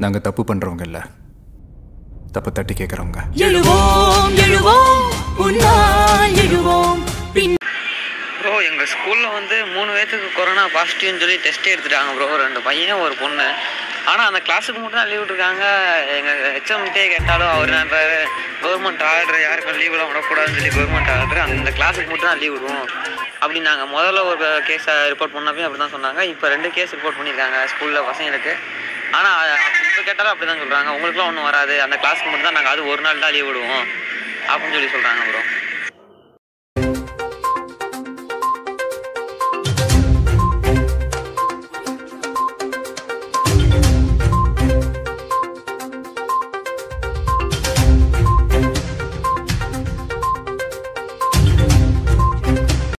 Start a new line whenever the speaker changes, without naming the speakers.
நாங்கள் தப்பு பண்ணுறவங்க இல்லை தப்பு தட்டி கேட்குறவங்க
எழுவோம் எழுவோம் உன்னால் எழுவோம் பின்
ப்ரோ எங்கள் ஸ்கூலில் வந்து மூணு பேர்த்துக்கு கொரோனா பாசிட்டிவ்னு சொல்லி டெஸ்ட் எடுத்துட்டாங்க ப்ரோ ரெண்டு பையன் ஒரு பொண்ணு ஆனால் அந்த கிளாஸுக்கு மட்டும் தான் லீவ் விட்டுருக்காங்க எங்கள் ஹெச்எம்கிட்டே கேட்டாலும் அவர் நான் கவர்மெண்ட் ஆர்டர் யாருக்கும் லீவ்லாம் விடக்கூடாதுன்னு சொல்லி கவர்மெண்ட் ஆர்டர் அந்த கிளாஸுக்கு மட்டும் தான் லீவ் விடுவோம் அப்படின்னாங்க முதல்ல ஒரு கேஸை ரிப்போர்ட் பண்ணப்பே அப்படி தான் சொன்னாங்க இப்போ ரெண்டு கேஸ் ரிப்போர்ட் பண்ணியிருக்காங்க ஸ்கூலில் பசங்களுக்கு ஆனால் இப்போ கேட்டாலும் அப்படி தான் சொல்கிறாங்க உங்களுக்குலாம் ஒன்றும் வராது அந்த கிளாஸுக்கு மட்டும் தான் நாங்கள் அது ஒரு நாள் தான் லீவ் விடுவோம் அப்படின்னு சொல்லி சொல்கிறாங்க ப்ரோ